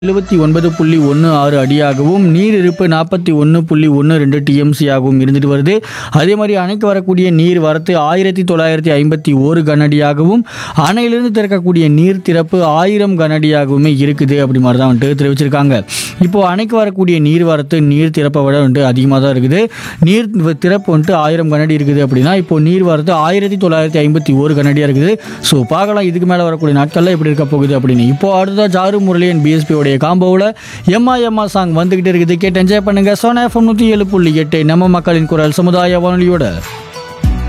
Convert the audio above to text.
எழுபத்தி ஒன்பது புள்ளி ஒன்று ஆறு அடியாகவும் நீர் இருப்பு நாற்பத்தி ஒன்று புள்ளி ஒன்று ரெண்டு டிஎம்சி ஆகவும் இருந்துட்டு வருது அதே மாதிரி அணைக்கு வரக்கூடிய நீர் வரத்து ஆயிரத்தி தொள்ளாயிரத்தி ஐம்பத்தி ஒரு கனஅடியாகவும் அணையிலிருந்து திறக்கக்கூடிய நீர் திறப்பு ஆயிரம் கனஅடியாகவுமே இருக்குது அப்படி மாதிரி தான் வந்துட்டு தெரிவிச்சிருக்காங்க இப்போ அணைக்கு வரக்கூடிய நீர் வரத்து நீர் திறப்பை விட வந்துட்டு அதிகமாக தான் இருக்குது நீர் திறப்பு வந்துட்டு ஆயிரம் கனஅடி இருக்குது அப்படின்னா இப்போ நீர் வரத்து ஆயிரத்தி தொள்ளாயிரத்தி ஐம்பத்தி ஒரு கனஅடியாக இருக்குது ஸோ பார்க்கலாம் இதுக்கு மேலே வரக்கூடிய நாட்களில் எப்படி இருக்க போகுது அப்படின்னு இப்போ அடுத்ததாக ஜாரு முரளியன் பிஎஸ்பி உடைய காம்போவில் எம்மா எம்மா சாங் வந்துகிட்டு இருக்குது கேட்டு என்ஜாய் பண்ணுங்க சோனா எஃப்எம் நூற்றி ஏழு புள்ளி எட்டு நம்ம மக்களின் குரல் சமுதாய வானொலியோட